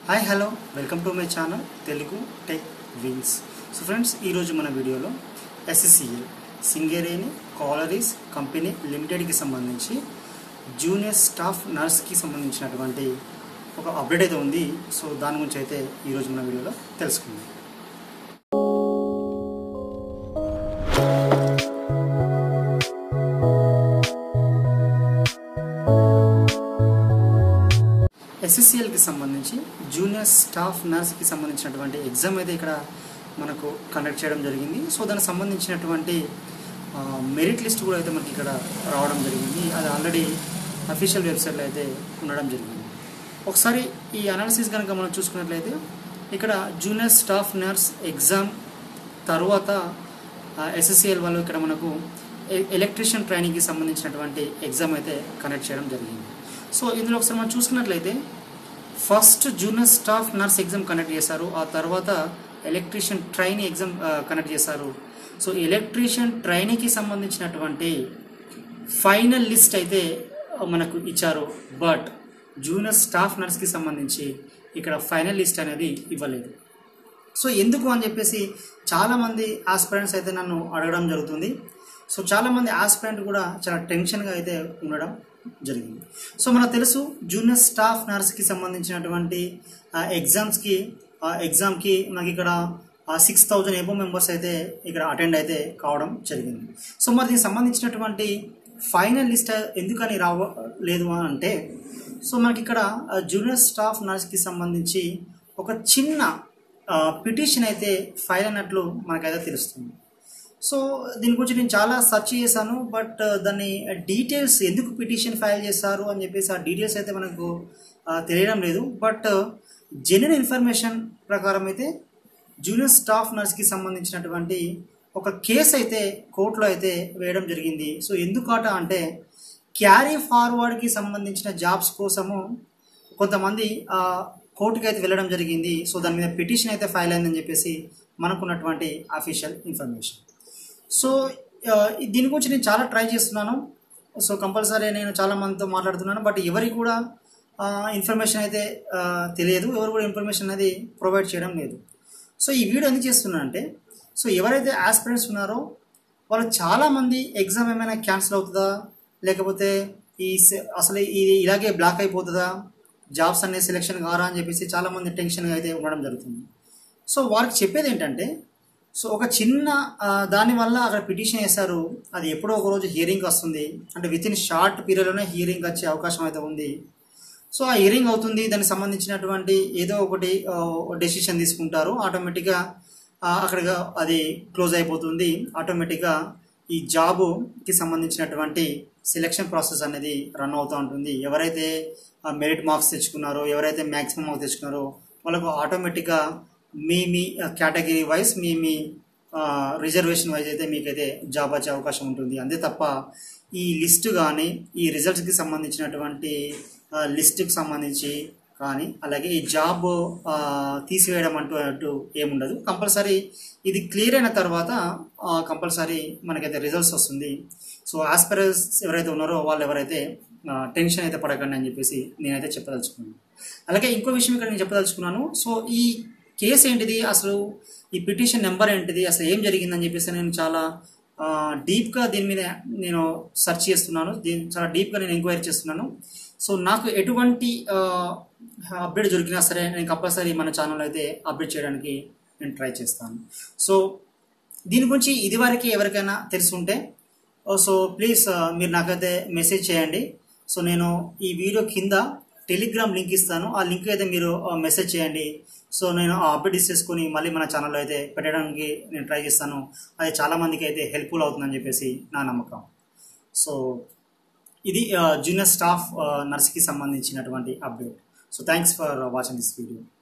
hi hello welcome to my channel Telugu tech wings so friends ఈరోజు మన వీడియోలో SSCL Singareni collieries company లిమిటెడ్కి సంబంధించి జూనియర్ స్టాఫ్ నర్స్కి సంబంధించినటువంటి ఒక అప్డేట్ అయితే ఉంది సో దాని గురించి అయితే ఈరోజు మన వీడియోలో తెలుసుకుందాం ఎస్ఎస్సిఎల్కి సంబంధించి జూనియర్ స్టాఫ్ నర్స్కి సంబంధించినటువంటి ఎగ్జామ్ అయితే ఇక్కడ మనకు కండక్ట్ చేయడం జరిగింది సో దానికి సంబంధించినటువంటి ఆ, మెరిట్ లిస్ట్ కూడా అయితే మనకి ఇక్కడ రావడం జరిగింది అది ఆల్రెడీ అఫీషియల్ వెబ్సైట్లో అయితే ఉండడం జరిగింది ఒకసారి ఈ అనాలిసిస్ కనుక మనం చూసుకున్నట్లయితే ఇక్కడ జూనియర్ స్టాఫ్ నర్స్ ఎగ్జామ్ తర్వాత ఎస్ఎస్సిఎల్ వాళ్ళు ఇక్కడ మనకు ఎలక్ట్రీషియన్ ట్రైనింగ్కి సంబంధించినటువంటి ఎగ్జామ్ అయితే కండక్ట్ చేయడం జరిగింది సో ఇందులో ఒకసారి మనం చూసుకున్నట్లయితే first junior staff nurse exam conduct చేశారు ఆ తర్వాత ఎలక్ట్రీషియన్ ట్రైనింగ్ ఎగ్జామ్ కండక్ట్ చేశారు సో ఎలక్ట్రీషియన్ ట్రైనింగ్కి సంబంధించినటువంటి ఫైనల్ లిస్ట్ అయితే మనకు ఇచ్చారు బట్ జూనియర్ స్టాఫ్ నర్స్కి సంబంధించి ఇక్కడ ఫైనల్ లిస్ట్ అనేది ఇవ్వలేదు సో ఎందుకు అని చెప్పేసి చాలామంది ఆస్పిరెంట్స్ అయితే నన్ను అడగడం జరుగుతుంది సో చాలామంది ఆస్పిరెంట్ కూడా చాలా టెన్షన్గా అయితే ఉండడం జరిగింది సో మనకు తెలుసు జూనియర్ స్టాఫ్ నర్స్కి సంబంధించినటువంటి ఎగ్జామ్స్కి ఎగ్జామ్కి మనకి ఇక్కడ సిక్స్ థౌజండ్ ఎబో మెంబర్స్ అయితే ఇక్కడ అటెండ్ అయితే కావడం జరిగింది సో మరి దీనికి సంబంధించినటువంటి ఫైనల్ లిస్ట్ ఎందుకని రావ లేదు అని అంటే సో మనకి ఇక్కడ జూనియర్ స్టాఫ్ నర్స్కి సంబంధించి ఒక చిన్న పిటిషన్ అయితే ఫైల్ అన్నట్లు మనకైతే తెలుస్తుంది సో దీని గురించి నేను చాలా సెర్చ్ చేశాను బట్ దాన్ని డీటెయిల్స్ ఎందుకు పిటిషన్ ఫైల్ చేశారు అని చెప్పేసి ఆ డీటెయిల్స్ అయితే మనకు ఆ, తెలియడం లేదు బట్ జెన్యున్ ఇన్ఫర్మేషన్ ప్రకారం అయితే జూనియర్ స్టాఫ్ నర్స్కి సంబంధించినటువంటి ఒక కేసు అయితే కోర్టులో అయితే వేయడం జరిగింది సో ఎందుకట అంటే క్యారీ ఫార్వర్డ్కి సంబంధించిన జాబ్స్ కోసము కొంతమంది ఆ, కోర్టుకి అయితే వెళ్ళడం జరిగింది సో దాని మీద పిటిషన్ అయితే ఫైల్ అయిందని చెప్పేసి మనకున్నటువంటి అఫీషియల్ ఇన్ఫర్మేషన్ సో ఆ, దీని గురించి నేను చాలా ట్రై చేస్తున్నాను సో కంపల్సరీ నేను చాలా మందితో మాట్లాడుతున్నాను బట్ ఎవరికి కూడా ఇన్ఫర్మేషన్ అయితే ఆ, తెలియదు ఎవరు కూడా ఇన్ఫర్మేషన్ అనేది ప్రొవైడ్ చేయడం లేదు సో ఈ వీడియో ఎందుకు చేస్తున్నానంటే సో ఎవరైతే ఆస్పిరెంట్స్ ఉన్నారో వాళ్ళు చాలామంది ఎగ్జామ్ ఏమైనా క్యాన్సిల్ అవుతుందా లేకపోతే ఈ సె- అసలు ఇది ఇలాగే బ్లాక్ అయిపోతుందా జాబ్స్ అనేది సెలెక్షన్ కారా అని చెప్పేసి చాలామంది టెన్షన్గా అయితే ఉండడం జరుగుతుంది సో వారికి చెప్పేది ఏంటంటే సో ఒక చిన్న ఆ, దానివల్ల అక్కడ పిటిషన్ వేశారు అది ఎప్పుడో ఒక రోజు హియరింగ్ వస్తుంది అంటే విత్ ఇన్ షార్ట్ పీరియడ్లోనే హియరింగ్ వచ్చే అవకాశం అయితే ఉంది సో ఆ హియరింగ్ అవుతుంది దానికి సంబంధించినటువంటి ఏదో ఒకటి డెసిషన్ తీసుకుంటారు ఆటోమేటిక్గా అక్కడ అది క్లోజ్ అయిపోతుంది ఆటోమేటిక్గా ఈ జాబుకి సంబంధించినటువంటి సెలెక్షన్ ప్రాసెస్ అనేది రన్ అవుతూ ఉంటుంది ఎవరైతే మెరిట్ మార్క్స్ తెచ్చుకున్నారో ఎవరైతే మ్యాక్సిమం మార్క్స్ తెచ్చుకున్నారో వాళ్ళకు ఆటోమేటిక్గా మీ మీ కేటగిరీ వైజ్ మీ మీ రిజర్వేషన్ వైజ్ అయితే మీకైతే జాబ్ వచ్చే అవకాశం ఉంటుంది అంతే తప్ప ఈ లిస్ట్ కానీ ఈ రిజల్ట్స్కి సంబంధించినటువంటి లిస్ట్కి సంబంధించి కానీ అలాగే ఈ జాబ్ ఆ, తీసివేయడం అంటూ అంటూ ఏముండదు కంపల్సరీ ఇది క్లియర్ అయిన తర్వాత కంపల్సరీ మనకైతే రిజల్ట్స్ వస్తుంది సో ఆస్పిరెన్స్ ఎవరైతే ఉన్నారో వాళ్ళు ఎవరైతే టెన్షన్ అయితే పడకండి అని చెప్పేసి నేనైతే చెప్పదలుచుకున్నాను అలాగే ఇంకో విషయం ఇక్కడ నేను చెప్పదలుచుకున్నాను సో ఈ కేసు ఏంటిది అసలు ఈ పిటిషన్ నెంబర్ ఏంటిది అసలు ఏం జరిగిందని చెప్పేసి నేను చాలా డీప్గా దీని మీద నేను సెర్చ్ చేస్తున్నాను దీని చాలా డీప్గా నేను ఎంక్వైరీ చేస్తున్నాను సో నాకు ఎటువంటి అప్డేట్ దొరికినా సరే నేను కంపల్సరీ మన ఛానల్ అయితే అప్డేట్ చేయడానికి నేను ట్రై చేస్తాను సో దీని గురించి ఇదివరకు ఎవరికైనా తెలిసి ఉంటే సో ప్లీజ్ మీరు నాకైతే మెసేజ్ చేయండి సో నేను ఈ వీడియో కింద టెలిగ్రామ్ లింక్ ఇస్తాను ఆ లింక్ అయితే మీరు మెసేజ్ చేయండి సో నేను ఆ అప్డేట్ చేసుకొని మళ్ళీ మన ఛానల్లో అయితే పెట్టడానికి నేను ట్రై చేస్తాను అది చాలా మందికి అయితే హెల్ప్ఫుల్ అవుతుందని చెప్పేసి నా నమ్మకం సో ఇది జూనియర్ స్టాఫ్ నర్స్కి సంబంధించినటువంటి update so thanks for watching this video